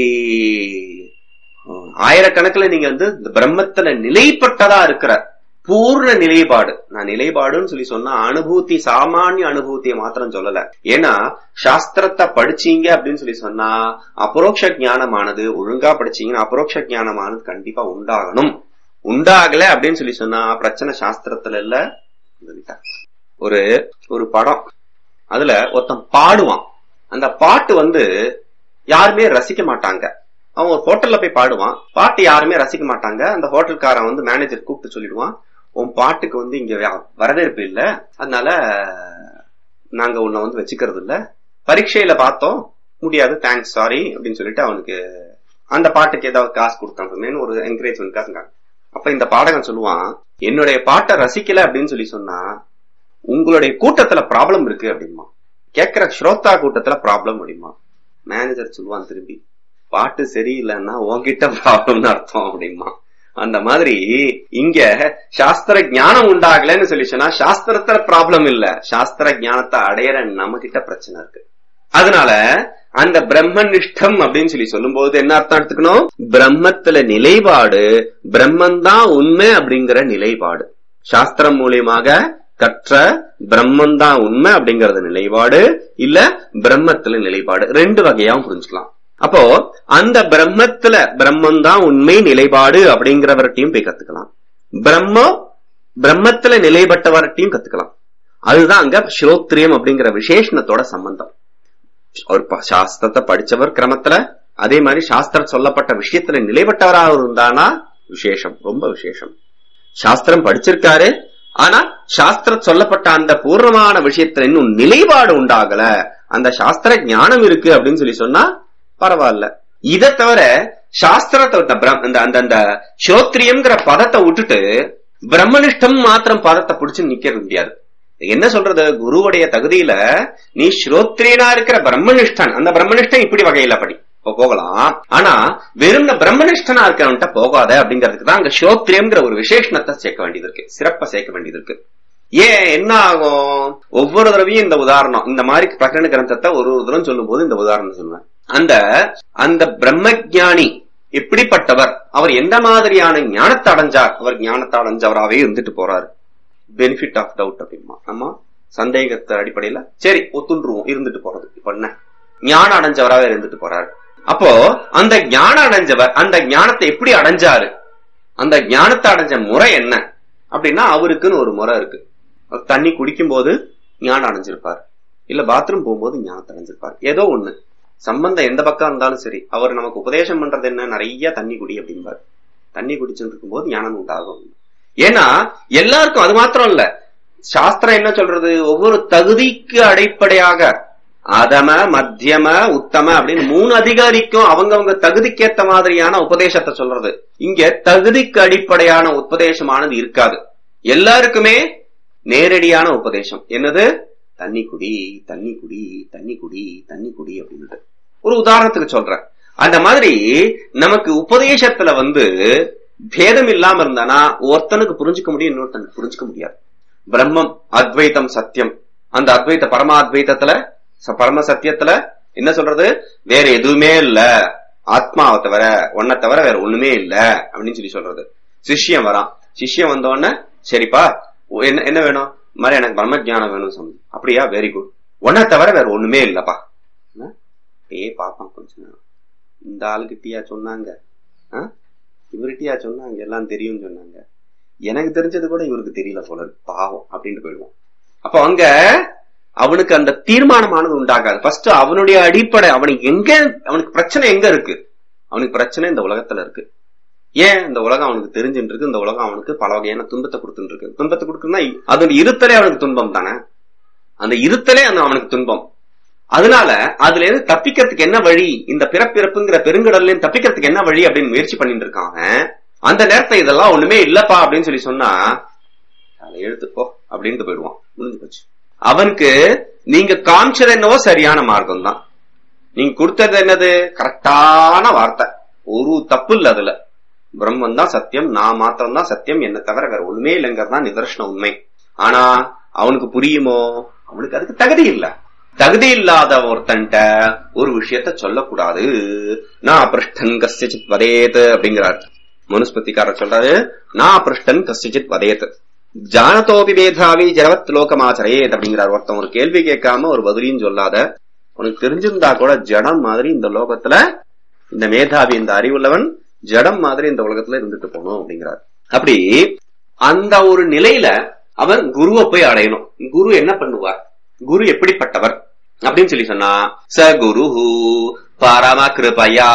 அஹ், ஆயிரக்கணக்குல நீங்க வந்து இந்த பிரம்மத்துல நிலைப்பட்டதா இருக்கிற பூர்ண நிலைப்பாடு நான் நிலைப்பாடுன்னு சொல்லி சொன்னா அனுபூதி சாமானிய அனுபூதியை மாத்திரம் சொல்லல ஏன்னா சாஸ்திரத்தை படிச்சீங்க அப்படின்னு சொல்லி சொன்னா அபரோக்ஷ ஞானமானது ஒழுங்கா படிச்சீங்கன்னா அபரோக்ஷ ஞானமானது கண்டிப்பா உண்டாகணும் உண்டாகல அப்படின்னு சொல்லி சொன்னா பிரச்சனை சாஸ்திரத்துல இல்ல சொல்லிட்டார். ஒரு ஒரு படம் அதுல ஒருத்தன் பாடுவான் அந்த பாட்டு வந்து யாருமே ரசிக்க மாட்டாங்க அவன் ஒரு ஹோட்டல்ல போய் பாடுவான் பாட்டு யாருமே ரசிக்க மாட்டாங்க அந்த ஹோட்டல்காரன் வந்து மேனேஜர் கூப்பிட்டு சொல்லிடுவான் உன் பாட்டுக்கு வந்து இங்க வே- வரவேற்பு இல்ல அதனால நாங்க உன்னை வந்து வச்சுக்கிறது இல்ல பரீட்சையில பார்த்தோம் முடியாது தேங்க்ஸ் சாரி அப்படின்னு சொல்லிட்டு அவனுக்கு அந்த பாட்டுக்கு ஏதாவது காசு கொடுத்தாங்கன்னு ஒரு என்கரேஜ்மெண்ட் காசுங்க அப்ப இந்த பாடகன் சொல்லுவான் என்னுடைய பாட்டை ரசிக்கல அப்படின்னு சொல்லி சொன்னா உங்களுடைய கூட்டத்துல ப்ராப்ளம் இருக்கு அப்படிமா கேக்குற ஸ்ரோதா கூட்டத்துல ப்ராப்ளம் அப்படிமா மேனேஜர் சொல்லுவான் திரும்பி பாட்டு சரியில்லைன்னா உன்கிட்ட ப்ராப்ளம்னு அர்த்தம் அப்படிமா அந்த மாதிரி இங்க சாஸ்திர ஞானம் உண்டாகலன்னு சொல்லி சொன்னா சாஸ்திரத்துல ப்ராப்ளம் இல்ல சாஸ்திர ஞானத்தை அடையிற நம்ம கிட்ட பிரச்சனை இருக்கு அதனால அந்த பிரம்மனிஷ்டம் அப்படின்னு சொல்லி சொல்லும்போது என்ன அர்த்தம் எடுத்துக்கணும் பிரம்மத்துல நிலைப்பாடு பிரம்மன் தான் உண்மை அப்படிங்கிற நிலைப்பாடு சாஸ்திரம் மூலியமாக கற்ற பிரம்மன் தான் உண்மை அப்படிங்கறது நிலைப்பாடு இல்ல பிரம்மத்துல நிலைப்பாடு ரெண்டு வகையாவும் புரிஞ்சுக்கலாம் அப்போ அந்த பிரம்மத்துல பிரம்மன் தான் உண்மை நிலைப்பாடு அப்படிங்கிறவர்கிட்டையும் போய் கத்துக்கலாம் பிரம்மம் பிரம்மத்துல நிலைப்பட்டவர்கிட்டையும் கத்துக்கலாம் அதுதான் அங்க ஸ்ரோத்ரியம் அப்படிங்கிற விசேஷணத்தோட சம்பந்தம் ஒரு ப- சாஸ்திரத்தை படிச்சவர் கிரமத்துல அதே மாதிரி சாஸ்திரம் சொல்லப்பட்ட விஷயத்துல நிலைப்பட்டவராக இருந்தானா விசேஷம் ரொம்ப விசேஷம் சாஸ்திரம் படிச்சிருக்காரு ஆனா சாஸ்திர சொல்லப்பட்ட அந்த பூர்ணமான விஷயத்துல இன்னும் நிலைப்பாடு உண்டாகல அந்த சாஸ்திர ஞானம் இருக்கு அப்படின்னு சொல்லி சொன்னா பரவாயில்ல இதை தவிர சாஸ்திரத்தை விட்ட பிரம்- அந்த அந்த அந்த ஸ்ரோத்ரியம்ங்கிற பதத்தை விட்டுட்டு பிரம்மனிஷ்டம் மாத்திரம் பதத்தை பிடிச்சு நிக்க முடியாது என்ன சொல்றது குருவுடைய தகுதியில நீ ஸ்ரோத்ரியனா இருக்கிற பிரம்மனிஷ்டன் அந்த பிரம்மனிஷ்டன் இப்படி வகையில படி போ- போகலாம் ஆனா வெறும் இந்த பிரம்மனிஷ்டனா இருக்கிறவன்ட்ட போகாத அப்படிங்கிறதுக்கு தான் அங்க ஸ்ரோத்ரியம்ங்கிற ஒரு விசேஷணத்தை சேர்க்க வேண்டியது இருக்கு சிறப்பா சேர்க்க வேண்டியது இருக்கு ஏன் என்ன ஆகும் ஒவ்வொரு தடவையும் இந்த உதாரணம் இந்த மாதிரி பிரகரண கிரந்தத்தை ஒரு ஒரு தடவை சொல்லும் போது இந்த உதாரணம் சொல்லுவேன் அந்த அந்த பிரம்மஜானி எப்படிப்பட்டவர் அவர் எந்த மாதிரியான ஞானத்தை அடைஞ்சார் அவர் ஞானத்தை அடைஞ்சவராவே இருந்துட்டு போறாரு பெனிஃபிட் ஆஃப் டவுட் அப்படிமா நம்ம சந்தேகத்தை அடிப்படையில சரி ஒத்துன்றுவோம் இருந்துட்டு போறது இப்ப என்ன ஞானம் அடைஞ்சவராவே இருந்துட்டு போறாரு அப்போ அந்த ஞானம் அடைஞ்சவர் அந்த ஞானத்தை எப்படி அடைஞ்சாரு அந்த ஞானத்தை அடைஞ்ச முறை என்ன அப்படின்னா அவருக்குன்னு ஒரு முறை இருக்கு அவர் தண்ணி குடிக்கும் போது ஞானம் அடைஞ்சிருப்பார் இல்ல பாத்ரூம் போகும்போது ஞானத்தை அடைஞ்சிருப்பார் ஏதோ ஒண்ணு சம்பந்தம் எந்த பக்கம் இருந்தாலும் சரி அவர் நமக்கு உபதேசம் பண்றது என்ன நிறைய தண்ணி குடி அப்படிம்பார் தண்ணி குடிச்சுட்டு இருக்கும்போது ஞானம் உண்டாகும் ஏன்னா எல்லாருக்கும் அது மாத்திரம் இல்ல சாஸ்திரம் என்ன சொல்றது ஒவ்வொரு தகுதிக்கு அடிப்படையாக அதம மத்தியம உத்தம அப்படின்னு மூணு அதிகாரிக்கும் அவங்கவங்க தகுதிக்கேத்த மாதிரியான உபதேசத்தை சொல்றது இங்க தகுதிக்கு அடிப்படையான உபதேசமானது இருக்காது எல்லாருக்குமே நேரடியான உபதேசம் என்னது தண்ணி குடி தண்ணி குடி தண்ணி குடி தண்ணி குடி அப்படின்ட்டு ஒரு உதாரணத்துக்கு சொல்றேன் அந்த மாதிரி நமக்கு உபதேசத்துல வந்து பேதம் இல்லாம இருந்தானா ஒருத்தனுக்கு புரிஞ்சுக்க முடியும் இன்னொருத்தனுக்கு புரிஞ்சுக்க முடியாது பிரம்மம் அத்வைதம் சத்தியம் அந்த அத்வைத பரமாத்வைதத்துல ச- பரம சத்தியத்துல என்ன சொல்றது வேற எதுவுமே இல்ல ஆத்மாவை தவிர ஒன்ன தவிர வேற ஒண்ணுமே இல்ல அப்படின்னு சொல்லி சொல்றது சிஷ்யம் வரான் சிஷ்யம் வந்த உடனே சரிப்பா உ- என்ன என்ன வேணும் இந்த மாதிரி எனக்கு பிரம்ம ஞானம் வேணும் சொன்ன அப்படியா வெரி குட் ஒன்ன தவிர வேற ஒண்ணுமே இல்லப்பா என்ன? அப்படியே பாப்பான் கொஞ்ச நேரம் இந்த ஆளுகிட்டயா சொன்னாங்க ஆ? இவர்கிட்டயா சொன்னாங்க எல்லாம் தெரியும்னு சொன்னாங்க எனக்கு தெரிஞ்சது கூட இவருக்கு தெரியல போல இருக்கு பாவம் அப்படின்ட்டு போயிடுவோம் அப்ப அங்க அவனுக்கு அந்த தீர்மானமானது உண்டாகாது ஃபர்ஸ்ட் அவனுடைய அடிப்படை அவனுக்கு எங்க அவனுக்கு பிரச்சனை எங்க இருக்கு அவனுக்கு பிரச்சனை இந்த உலகத்துல இருக்கு ஏன் இந்த உலகம் அவனுக்கு தெரிஞ்சுட்டு இருக்கு இந்த உலகம் அவனுக்கு பல வகையான துன்பத்தை கொடுத்துட்டு இருக்கு துன்பத்தை கொடுக்குன்னா அதோட இருத்தலே அவனுக்கு துன்பம் தானே அந்த இருத்தலே அந்த அவனுக்கு துன்பம் அதனால அதுல இருந்து தப்பிக்கிறதுக்கு என்ன வழி இந்த பிறப்பிறப்புங்கிற பெருங்கடல்ல இருந்து தப்பிக்கிறதுக்கு என்ன வழி அப்படின்னு முயற்சி பண்ணிட்டு இருக்காங்க அந்த நேரத்துல இதெல்லாம் ஒண்ணுமே இல்லப்பா அப்படின்னு சொல்லி சொன்னா அதை எழுத்துப்போ அப்படின்ட்டு போயிடுவான் முடிஞ்சு போச்சு அவனுக்கு நீங்க காமிச்சது என்னவோ சரியான மார்க்கம் தான் நீங்க கொடுத்தது என்னது கரெக்டான வார்த்தை ஒரு தப்பு இல்ல அதுல பிரம்மன் தான் சத்தியம் நான் மாத்திரம் தான் சத்தியம் என்ன தவிர வேற ஒண்ணுமே இல்லைங்கிறது தான் நிதர்சன உண்மை ஆனா அவனுக்கு புரியுமோ அவனுக்கு அதுக்கு தகுதி இல்ல தகுதி இல்லாத ஒருத்தன்ட்ட ஒரு விஷயத்த சொல்லக்கூடாது நான் பிருஷ்டன் கசிச்சித் வதேத் அப்படிங்கிறார் மனுஸ்பத்திக்காரர் சொல்றாரு நான் பிருஷ்டன் கசிச்சித் வதேத் ஜானதோபி மேதாவி ஜனவத் லோகமாச்சரேத் அப்படிங்கிறார் ஒருத்தன் ஒரு கேள்வி கேட்காம ஒரு பதிலையும் சொல்லாத உனக்கு தெரிஞ்சிருந்தா கூட ஜடம் மாதிரி இந்த லோகத்துல இந்த மேதாவி இந்த அறிவுள்ளவன் ஜடம் மாதிரி இந்த உலகத்துல இருந்துட்டு போகணும் அப்படிங்கிறார் அப்படி அந்த ஒரு நிலையில அவர் குருவை போய் அடையணும் குரு என்ன பண்ணுவார் குரு எப்படிப்பட்டவர் அப்படின்னு சொல்லி சொன்னா ச குரு பரம கிருபையா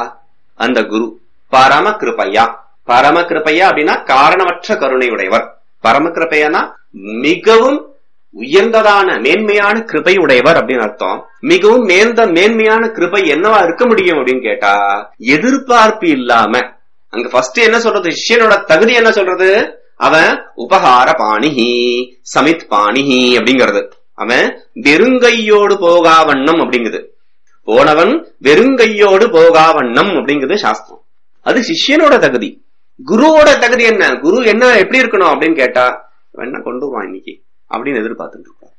அந்த குரு பரம கிருபையா பரம கிருபையா அப்படின்னா காரணமற்ற கருணை உடையவர் பரம கிருபையானா மிகவும் உயர்ந்ததான மேன்மையான கிருபை உடையவர் அப்படின்னு அர்த்தம் மிகவும் மேர்ந்த மேன்மையான கிருபை என்னவா இருக்க முடியும் அப்படின்னு கேட்டா எதிர்பார்ப்பு இல்லாம அங்க ஃபர்ஸ்ட் என்ன சொல்றது சிஷ்யனோட தகுதி என்ன சொல்றது அவன் உபகார பாணிஹி சமித் பாணிஹி அப்படிங்கிறது அவன் வெறுங்கையோடு போகா வண்ணம் அப்படிங்குது போனவன் வெறுங்கையோடு போகா வண்ணம் அப்படிங்கிறது சாஸ்திரம் அது சிஷ்யனோட தகுதி குருவோட தகுதி என்ன குரு என்ன எப்படி இருக்கணும் அப்படின்னு கேட்டா வேணா கொண்டு வருவான் இன்னைக்கு அப்படின்னு எதிர்பார்த்துட்டு இருக்கான்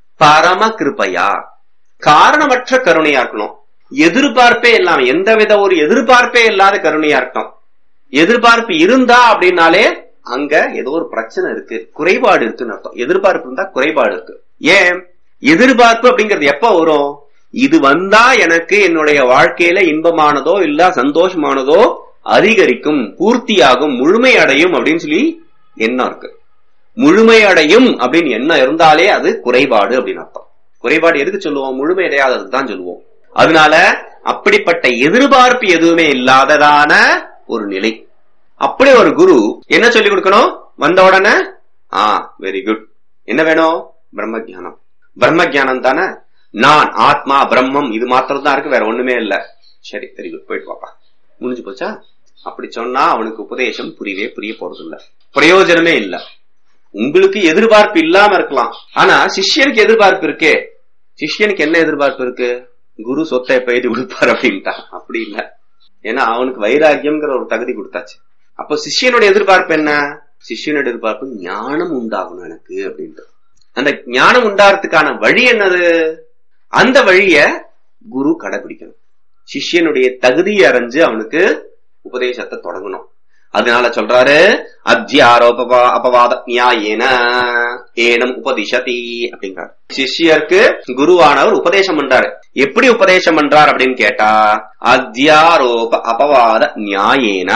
பரம கிருப்பையா காரணமற்ற கருணையா இருக்கணும் எதிர்பார்ப்பே இல்லாம எந்த வித ஒரு எதிர்பார்ப்பே இல்லாத கருணையா இருக்கணும் எதிர்பார்ப்பு இருந்தா அப்படின்னாலே அங்க ஏதோ ஒரு பிரச்சனை இருக்கு குறைபாடு இருக்குன்னு அர்த்தம் எதிர்பார்ப்பு இருந்தா குறைபாடு இருக்கு ஏன் எதிர்பார்ப்பு அப்படிங்கிறது எப்ப வரும் இது வந்தா எனக்கு என்னுடைய வாழ்க்கையில இன்பமானதோ இல்ல சந்தோஷமானதோ அதிகரிக்கும் பூர்த்தியாகும் முழுமையடையும் அப்படின்னு சொல்லி எண்ணம் இருக்கு முழுமையடையும் அப்படின்னு எண்ணம் இருந்தாலே அது குறைபாடு அப்படின்னு அர்த்தம் குறைபாடு எதுக்கு சொல்லுவோம் முழுமையடையாததுக்கு தான் சொல்லுவோம் அதனால அப்படிப்பட்ட எதிர்பார்ப்பு எதுவுமே இல்லாததான ஒரு நிலை அப்படி ஒரு குரு என்ன சொல்லி கொடுக்கணும் வந்த உடனே ஆ வெரி குட் என்ன வேணும் பிரம்ம ஜானம் பிரம்ம ஜானம் தானே நான் ஆத்மா பிரம்மம் இது மாத்திரம் தான் இருக்கு வேற ஒண்ணுமே இல்ல சரி வெரி குட் போயிட்டு பாப்பா முடிஞ்சு போச்சா அப்படி சொன்னா அவனுக்கு உபதேசம் புரியவே புரிய போறது இல்ல பிரயோஜனமே இல்ல உங்களுக்கு எதிர்பார்ப்பு இல்லாம இருக்கலாம் ஆனா சிஷ்யனுக்கு எதிர்பார்ப்பு இருக்கே சிஷ்யனுக்கு என்ன எதிர்பார்ப்பு இருக்கு குரு சொத்தை எப்ப எழுதி கொடுப்பார் அப்படின்ட்டான் அப்படி இல்ல ஏன்னா அவனுக்கு வைராக்கியம்ங்கிற ஒரு தகுதி கொடுத்தாச்சு அப்ப சிஷ்யனுடைய எதிர்பார்ப்பு என்ன சிஷ்யனுடைய எதிர்பார்ப்பு ஞானம் உண்டாகணும் எனக்கு அப்படின்ட்டு அந்த ஞானம் உண்டாகிறதுக்கான வழி என்னது அந்த வழிய குரு கடைபிடிக்கணும் சிஷ்யனுடைய தகுதியை அறிஞ்சு அவனுக்கு உபதேசத்தை தொடங்கணும் அதனால சொல்றாரு அத்தியாரோப அபவாத நியாயேன ஏனம் உபதிஷதி அப்படிங்கிறார் சிஷ்யருக்கு குருவானவர் உபதேசம் பண்றாரு எப்படி உபதேசம் பண்றார் அப்படின்னு கேட்டா அத்தியாரோப அபவாத நியாயேன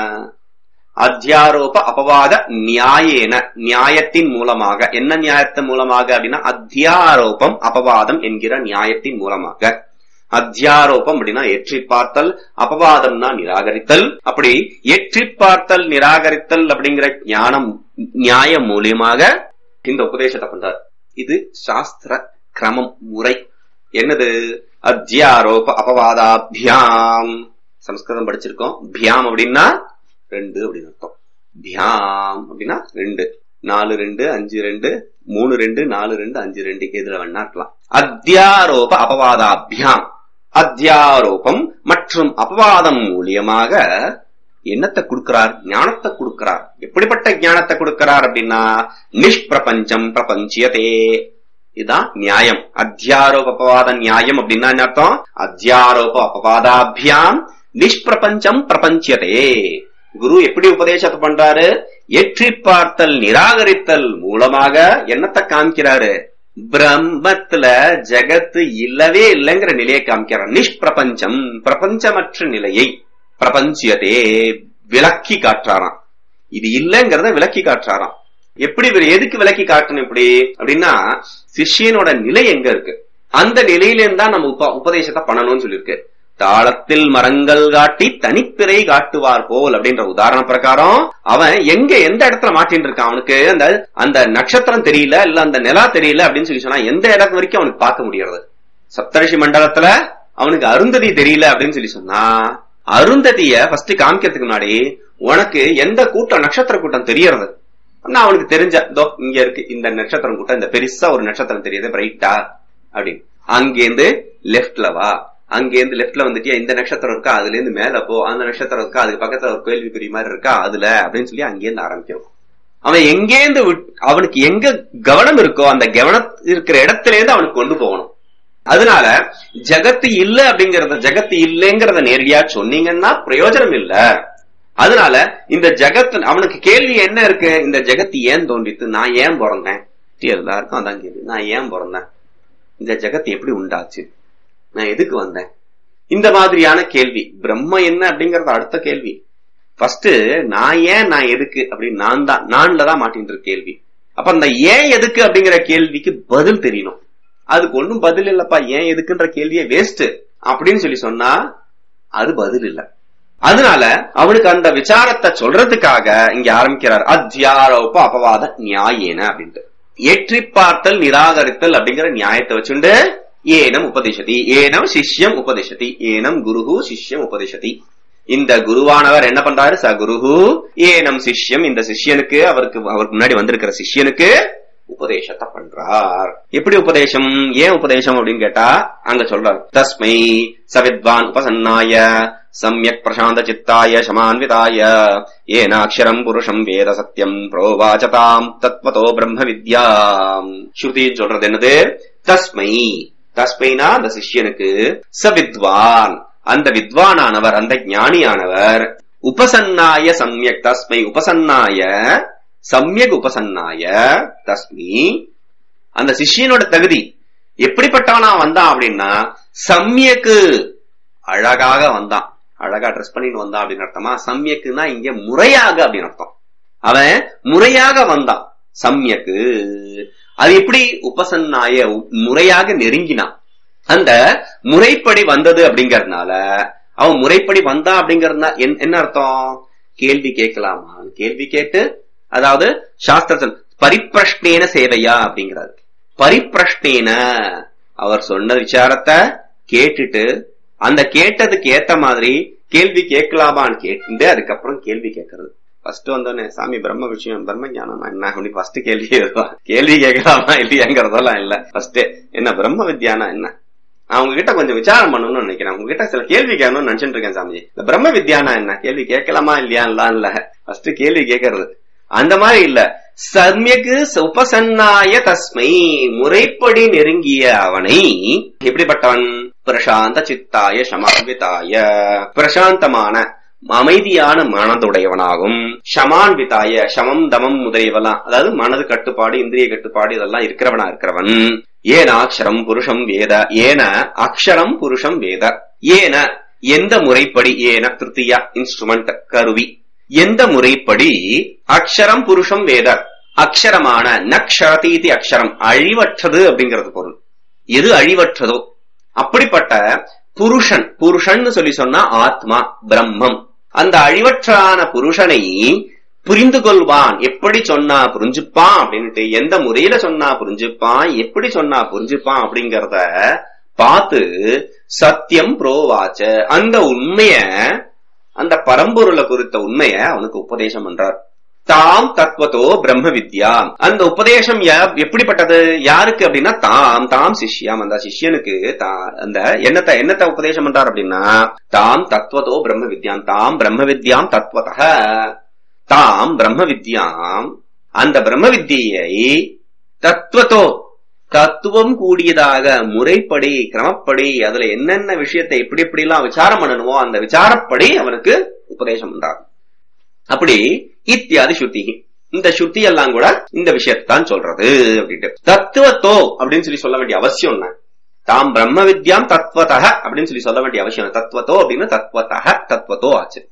அத்தியாரோப அபவாத நியாயேன நியாயத்தின் மூலமாக என்ன நியாயத்தின் மூலமாக அப்படின்னா அத்தியாரோபம் அபவாதம் என்கிற நியாயத்தின் மூலமாக அத்தியாரோபம் அப்படின்னா ஏற்றி பார்த்தல் அபவாதம்னா நிராகரித்தல் அப்படி ஏற்றி பார்த்தல் நிராகரித்தல் அப்படிங்கிற ஞானம் நியாயம் மூலியமாக இந்த உபதேசத்தை பண்றார் இது சாஸ்திர கிரமம் முறை என்னது அத்தியாரோப அபவாதாபியாம் சம்ஸ்கிருதம் படிச்சிருக்கோம் பியாம் அப்படின்னா ரெண்டு அப்படின்னு அர்த்தம் பியாம் அப்படின்னா ரெண்டு நாலு ரெண்டு அஞ்சு ரெண்டு மூணு ரெண்டு நாலு ரெண்டு அஞ்சு ரெண்டு எதுல வேணா இருக்கலாம் அத்தியாரோப அபவாதாபியாம் அத்தியாரோபம் மற்றும் அபவாதம் மூலியமாக என்னத்தை கொடுக்கிறார் ஞானத்தை கொடுக்கிறார் எப்படிப்பட்ட ஞானத்தை கொடுக்கிறார் அப்படின்னா நிஷ்பிரபஞ்சம் பிரபஞ்சியதே இதுதான் நியாயம் அத்தியாரோப அபவாத நியாயம் அப்படின்னா என்ன அர்த்தம் அத்தியாரோப அபவாதாபியாம் நிஷ்பிரபஞ்சம் பிரபஞ்சியதே குரு எப்படி உபதேசத்தை பண்றாரு எற்றி பார்த்தல் நிராகரித்தல் மூலமாக என்னத்தை காமிக்கிறாரு பிரம்மத்துல ஜகத்து இல்லவே இல்லைங்கிற நிலையை காமிக்கிறார் நிஷ்பிரபஞ்சம் பிரபஞ்சமற்ற நிலையை பிரபஞ்சியதே விளக்கி காட்டுறாராம் இது இல்லைங்கிறத விளக்கி காட்டுறாராம் எப்படி இவர் எதுக்கு விளக்கி காட்டணும் இப்படி அப்படின்னா சிஷ்யனோட நிலை எங்க இருக்கு அந்த நிலையிலேருந்து தான் நம்ம உப உபதேசத்தை பண்ணணும்னு சொல்லியிருக்கு தாளத்தில் மரங்கள் காட்டி தனிப்பிறை காட்டுவார் போல் அப்படின்ற உதாரண பிரகாரம் அவன் எங்க எந்த இடத்துல மாட்டின்னு இருக்கான் அவனுக்கு அந்த அந்த நட்சத்திரம் தெரியல இல்ல அந்த நிலா தெரியல அப்படின்னு சொல்லி சொன்னா எந்த இடம் வரைக்கும் அவனுக்கு பார்க்க முடியறது சப்தரிஷி மண்டலத்துல அவனுக்கு அருந்ததி தெரியல அப்படின்னு சொல்லி சொன்னா அருந்ததிய ஃபர்ஸ்ட் காமிக்கிறதுக்கு முன்னாடி உனக்கு எந்த கூட்டம் நட்சத்திர கூட்டம் தெரியறது நான் அவனுக்கு தெரிஞ்ச தோ இங்க இருக்கு இந்த நட்சத்திரம் கூட்டம் இந்த பெருசா ஒரு நட்சத்திரம் தெரியுது பிரைட்டா அப்படின்னு அங்கேருந்து லெஃப்ட்ல வா அங்கேருந்து லெஃப்ட்ல வந்துட்டியா இந்த நட்சத்திரம் இருக்கா அதுல இருந்து மேல போ அந்த நட்சத்திரம் இருக்கா அதுக்கு பக்கத்துல ஒரு கேள்விக்குறி மாதிரி இருக்கா அதுல அப்படின்னு சொல்லி அங்கேருந்து ஆரம்பிக்கும் அவன் எங்கேருந்து விட்- அவனுக்கு எங்க கவனம் இருக்கோ அந்த கவனம் இருக்கிற இடத்துல இருந்து அவனுக்கு கொண்டு போகணும் அதனால ஜகத்து இல்ல அப்படிங்கறத ஜகத்து இல்லைங்கிறத நேரடியா சொன்னீங்கன்னா பிரயோஜனம் இல்ல அதனால இந்த ஜகத் அவனுக்கு கேள்வி என்ன இருக்கு இந்த ஜகத்து ஏன் தோன்றித்து நான் ஏன் பிறந்தேன் எல்லாருக்கும் அதான் கேள்வி நான் ஏன் பிறந்தேன் இந்த ஜகத் எப்படி உண்டாச்சு நான் எதுக்கு வந்தேன் இந்த மாதிரியான கேள்வி பிரம்ம என்ன அப்படிங்கறது அடுத்த கேள்வி ஃபர்ஸ்ட் நான் ஏன் நான் எதுக்கு அப்படின்னு நான் தான் நான்ல தான் மாட்டின்ற கேள்வி அப்ப அந்த ஏன் எதுக்கு அப்படிங்கிற கேள்விக்கு பதில் தெரியணும் அதுக்கு ஒண்ணும் பதில் இல்லப்பா ஏன் எதுக்குன்ற கேள்வியே வேஸ்ட் அப்படின்னு சொல்லி சொன்னா அது பதில் இல்ல அதனால அவனுக்கு அந்த விசாரத்தை சொல்றதுக்காக இங்க ஆரம்பிக்கிறார் அத்தியாரோப அபவாத நியாயேன அப்படின்ட்டு ஏற்றி பார்த்தல் நிராகரித்தல் அப்படிங்கிற நியாயத்தை வச்சுண்டு ஏனம் உபதேசதி ஏனம் சிஷ்யம் உபதேசதி ஏனம் குருகு சிஷ்யம் உபதேசதி இந்த குருவானவர் என்ன பண்றாரு ச குருகு ஏனம் சிஷ்யம் இந்த சிஷ்யனுக்கு அவருக்கு அவருக்கு முன்னாடி வந்திருக்கிற சிஷ்யனுக்கு உபதேசத்தை பண்றார் எப்படி உபதேசம் ஏன் உபதேசம் அப்படின்னு கேட்டா அங்க சொல்றார் தஸ்மை சவித்வான் உபசன்னாய சமயக் பிரசாந்த சித்தாய சமான்விதாய ஏனாட்சரம் புருஷம் வேத சத்தியம் புரோவாச்சதாம் தத்வதோ பிரம்ம வித்யாம் ஸ்ருதி சொல்றது என்னது தஸ்மை தஸ்மைனா அந்த சிஷ்யனுக்கு சவித்வான் அந்த வித்வானானவர் அந்த ஞானியானவர் உபசன்னாய சம்யக் தஸ்மை உபசன்னாய சம்யக் உபசன்னாய தஸ்மி அந்த சிஷ்யனோட தகுதி எப்படிப்பட்டவனா வந்தான் அப்படின்னா சம்யக்கு அழகாக வந்தான் அழகா ட்ரெஸ் பண்ணிட்டு வந்தான் அப்படின்னு அர்த்தமா சம்யக்குன்னா இங்க முறையாக அப்படின்னு அர்த்தம் அவன் முறையாக வந்தான் சம்யக்கு அது எப்படி உபசன்னாய முறையாக நெருங்கினான் அந்த முறைப்படி வந்தது அப்படிங்கறதுனால அவன் முறைப்படி வந்தான் அப்படிங்கறதுனா என்- என்ன அர்த்தம் கேள்வி கேட்கலாமா கேள்வி கேட்டு அதாவது சாஸ்திரத்தில் பரிப்பிரஷ்னேன சேவையா அப்படிங்கிறாரு பரிப்பிரஷ்னேன அவர் சொன்ன விசாரத்தை கேட்டுட்டு அந்த கேட்டதுக்கு ஏத்த மாதிரி கேள்வி கேட்கலாமான்னு கேட்டு அதுக்கப்புறம் கேள்வி கேட்கறது ஃபர்ஸ்ட் வந்தோடனே சாமி பிரம்ம விஷயம் பிரம்ம ஞானம் என்ன அப்படி ஃபர்ஸ்ட் கேள்வி இதுதான். கேள்வி கேட்கலாமா இல்லையாங்கிறதெல்லாம் இல்ல ஃபர்ஸ்ட் என்ன பிரம்ம வித்யானா என்ன நான் உங்ககிட்ட கொஞ்சம் விசாரம் பண்ணணும்னு நினைக்கிறேன் உங்ககிட்ட சில கேள்வி கேட்கணும்னு நினைச்சிட்டு இருக்கேன் சாமி இந்த பிரம்ம வித்யானா என்ன கேள்வி கேட்கலாமா இல்லையான்லாம் இல்ல ஃபர்ஸ்ட் கேள்வி கேட்கறது அந்த மாதிரி இல்ல சம்யக்கு உபசன்னாய தஸ்மை முறைப்படி நெருங்கிய அவனை எப்படிப்பட்டவன் பிரசாந்த சித்தாய சமான்விதாய பிரசாந்தமான அமைதியான மனதுடையவனாகும் ஷமான்விதாய சமம் தமம் முதலியவெல்லாம் அதாவது மனது கட்டுப்பாடு இந்திரிய கட்டுப்பாடு இதெல்லாம் இருக்கிறவனா இருக்கிறவன் ஏன அக்ஷரம் புருஷம் வேத ஏன அக்ஷரம் புருஷம் வேத ஏன எந்த முறைப்படி ஏன திருத்தியா இன்ஸ்ட்ருமெண்ட் கருவி எந்த முறைப்படி அக்ஷரம் புருஷம் வேத அக்ஷரமான நக்ஷரதீதி அக்ஷரம் அழிவற்றது அப்படிங்கிறது பொருள் எது அழிவற்றதோ அப்படிப்பட்ட புருஷன் புருஷன் சொல்லி சொன்னா ஆத்மா பிரம்மம் அந்த அழிவற்றான புருஷனை புரிந்து கொள்வான் எப்படி சொன்னா புரிஞ்சுப்பான் அப்படின்ட்டு எந்த முறையில சொன்னா புரிஞ்சுப்பான் எப்படி சொன்னா புரிஞ்சுப்பான் அப்படிங்கறத பார்த்து சத்தியம் புரோவாச்ச அந்த உண்மைய அந்த பரம்பொருளை குறித்த உண்மைய அவனுக்கு உபதேசம் பண்றார் தாம் தத்வத்தோ பிரம்ம வித்யா அந்த உபதேசம் யா- எப்படிப்பட்டது யாருக்கு அப்படின்னா தாம் தாம் சிஷ்யாம் அந்த சிஷ்யனுக்கு தா- அந்த என்னத்தை என்னத்தை உபதேசம் பண்றார் அப்படின்னா தாம் தத்வத்தோ பிரம்ம வித்யாம் தாம் பிரம்ம வித்யாம் தத்வதः தாம் பிரம்ம வித்யாம் அந்த பிரம்ம வித்தியை தத்துவத்தோ தத்துவம் கூடியதாக முறைப்படி கிரமப்படி அதுல என்னென்ன விஷயத்தை எப்படி எப்படி எல்லாம் விசாரம் பண்ணணுமோ அந்த விசாரப்படி அவனுக்கு உபதேசம் பண்றார் அப்படி இத்தியாதி சுத்தி இந்த சுத்தி எல்லாம் கூட இந்த விஷயத்தை தான் சொல்றது அப்படின்ட்டு தத்துவத்தோ அப்படின்னு சொல்லி சொல்ல வேண்டிய அவசியம் என்ன தாம் பிரம்ம வித்யாம் தத்வதः அப்படின்னு சொல்லி சொல்ல வேண்டிய அவசியம் என்ன? தத்வத்தோ அப்படின்னு தத்வதः தத்வத்தோ ஆச்சு